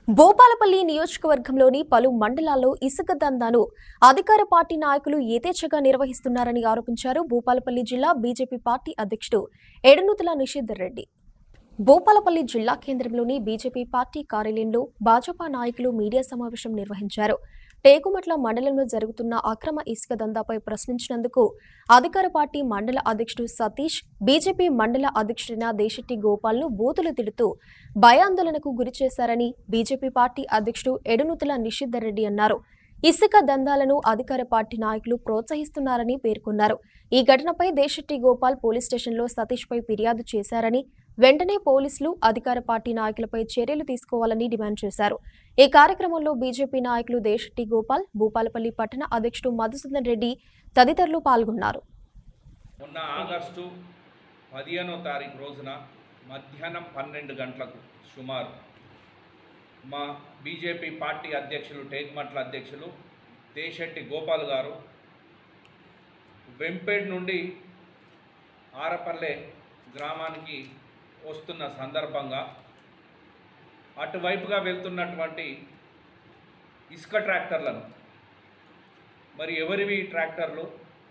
భూపాలపల్లి నియోజకవర్గంలోని పలు మండలాల్లో ఇసుక దందాను అధికార పార్టీ నాయకులు యథేచ్ఛగా నిర్వహిస్తున్నారని ఆరోపించారు భూపాలపల్లి జిల్లా బీజేపీ పార్టీ అధ్యక్షుడు ఎడనుతుల నిషిద్ధర్ రెడ్డి భూపాలపల్లి జిల్లా కేంద్రంలోని బీజేపీ పార్టీ కార్యాలయంలో భాజపా నాయకులు మీడియా సమావేశం నిర్వహించారు టేకుమట్ల మండలంలో జరుగుతున్న అక్రమ ఇసుక దందాపై ప్రశ్నించినందుకు అధికార పార్టీ మండల అధ్యక్షుడు సతీష్ బీజేపీ మండల అధ్యక్షుడైన దేశెట్టి గోపాల్ను బూతులు తిడుతూ భయాందోళనకు గురి చేశారని బీజేపీ పార్టీ అధ్యక్షుడు ఎడునుతుల నిషిద్ధర్ రెడ్డి అన్నారు ఇసుక దందాలను అధికార పార్టీ నాయకులు ప్రోత్సహిస్తున్నారని పేర్కొన్నారు ఈ ఘటనపై దేశెట్టి గోపాల్ పోలీస్ స్టేషన్లో సతీష్పై ఫిర్యాదు చేశారని వెంటనే పోలీసులు అధికార పార్టీ నాయకులపై చర్యలు తీసుకోవాలని డిమాండ్ చేశారు ఈ కార్యక్రమంలో బీజేపీ నాయకులు దేశెట్టి గోపాల్ భూపాలపల్లి పట్టణ అధ్యక్షుడు మధుసూదన్ రెడ్డి తదితరులు పాల్గొన్నారు మొన్న ఆగస్టు పదిహేనో తారీఖు రోజున మధ్యాహ్నం పన్నెండు గంటలకు సుమారు మా బీజేపీ పార్టీ అధ్యక్షులు టేక్మట్ల అధ్యక్షులు దేశెట్టి గోపాల్ గారు వెంపేడ్ నుండి ఆరపల్లె గ్రామానికి వస్తున్న సందర్భంగా అటువైపుగా వెళ్తున్నటువంటి ఇసుక ట్రాక్టర్లను మరి ఎవరివి ఈ ట్రాక్టర్లు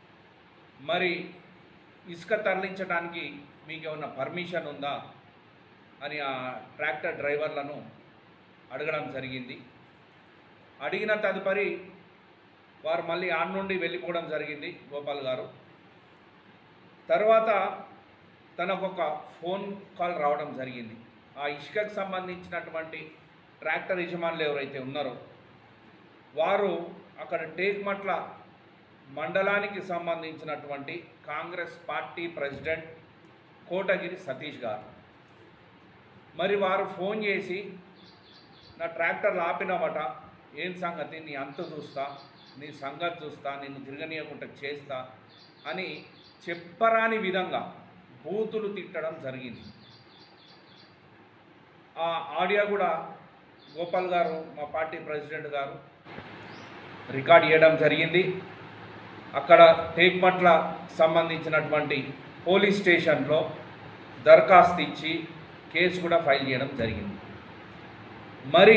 మరి ఇసుక తరలించడానికి మీకు ఏమన్నా పర్మిషన్ ఉందా అని ఆ ట్రాక్టర్ డ్రైవర్లను అడగడం జరిగింది అడిగిన తదుపరి వారు మళ్ళీ ఆన్ నుండి వెళ్ళిపోవడం జరిగింది గోపాల్ గారు తర్వాత తనకు ఒక ఫోన్ కాల్ రావడం జరిగింది ఆ ఇసుకకు సంబంధించినటువంటి ట్రాక్టర్ యజమానులు ఎవరైతే ఉన్నారో వారు అక్కడ టేక్మట్ల మండలానికి సంబంధించినటువంటి Congress party president Kotagiri Satish గారు మరి వారు ఫోన్ చేసి నా ట్రాక్టర్లు ఆపినామట ఏం సంగతి నీ అంత చూస్తా నీ సంగతి చూస్తా నిన్ను తిరగనీయకుండా చేస్తా అని చెప్పరాని విధంగా బూతులు తిట్టడం జరిగింది ఆ ఆడియో కూడా గోపాల్ గారు మా పార్టీ ప్రెసిడెంట్ గారు రికార్డ్ చేయడం జరిగింది అక్కడ టేక్మట్ల సంబంధించినటువంటి పోలీస్ స్టేషన్లో దరఖాస్తు ఇచ్చి కేసు కూడా ఫైల్ చేయడం జరిగింది మరి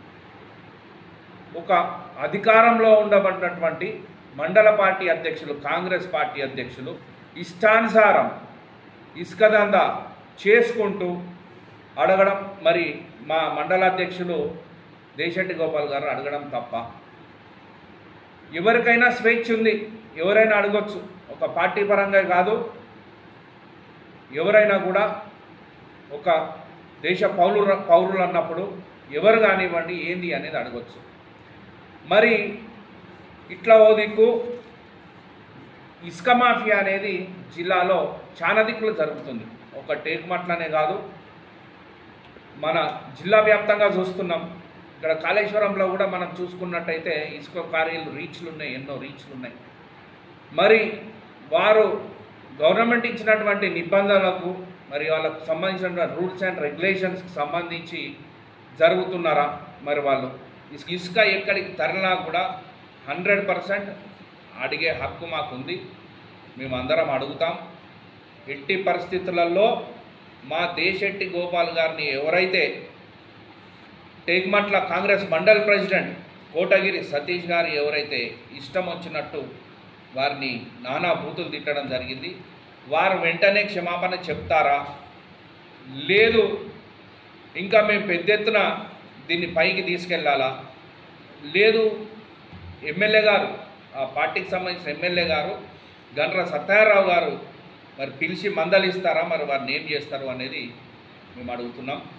ఒక అధికారంలో ఉండబడినటువంటి మండల పార్టీ అధ్యక్షులు కాంగ్రెస్ పార్టీ అధ్యక్షులు ఇష్టానుసారం ఇసుక దందా చేసుకుంటూ అడగడం మరి మా మండల అధ్యక్షులు దేశెట్టి గోపాల్ గారు అడగడం తప్ప ఎవరికైనా స్వేచ్ఛ ఉంది ఎవరైనా అడగొచ్చు ఒక పార్టీ పరంగా కాదు ఎవరైనా కూడా ఒక దేశ పౌరులు పౌరులు అన్నప్పుడు ఎవరు కానివ్వండి ఏంది అనేది అడగొచ్చు మరి ఇట్లా ఓ దిక్కు ఇసుక మాఫియా అనేది జిల్లాలో చాలా దిక్కులు జరుగుతుంది ఒక టేకుమట్లనే కాదు మన జిల్లా వ్యాప్తంగా చూస్తున్నాం ఇక్కడ కాళేశ్వరంలో కూడా మనం చూసుకున్నట్టయితే ఇసుక కార్యాలు రీచ్లు ఉన్నాయి ఎన్నో రీచ్లు ఉన్నాయి మరి వారు గవర్నమెంట్ ఇచ్చినటువంటి నిబంధనలకు మరి వాళ్ళకు సంబంధించిన రూల్స్ అండ్ రెగ్యులేషన్స్కి సంబంధించి జరుగుతున్నారా మరి వాళ్ళు ఇస్- ఇసుక ఎక్కడికి తరలినా కూడా హండ్రెడ్ పర్సెంట్ అడిగే హక్కు మాకుంది మేమందరం అడుగుతాం ఎట్టి పరిస్థితులలో మా దేశెట్టి గోపాల్ గారిని ఎవరైతే టేక్మట్ల కాంగ్రెస్ మండల్ ప్రెసిడెంట్ కోటగిరి సతీష్ గారు ఎవరైతే ఇష్టం వచ్చినట్టు వారిని నానా బూతులు తిట్టడం జరిగింది వారు వెంటనే క్షమాపణ చెప్తారా లేదు ఇంకా మేము పెద్ద ఎత్తున దీన్ని పైకి తీసుకెళ్ళాలా లేదు ఎమ్మెల్యే గారు ఆ పార్టీకి సంబంధించిన ఎమ్మెల్యే గారు గండ్ర సత్యారావు గారు మరి పిలిచి మందలిస్తారా మరి వారిని ఏం చేస్తారు అనేది మేము అడుగుతున్నాం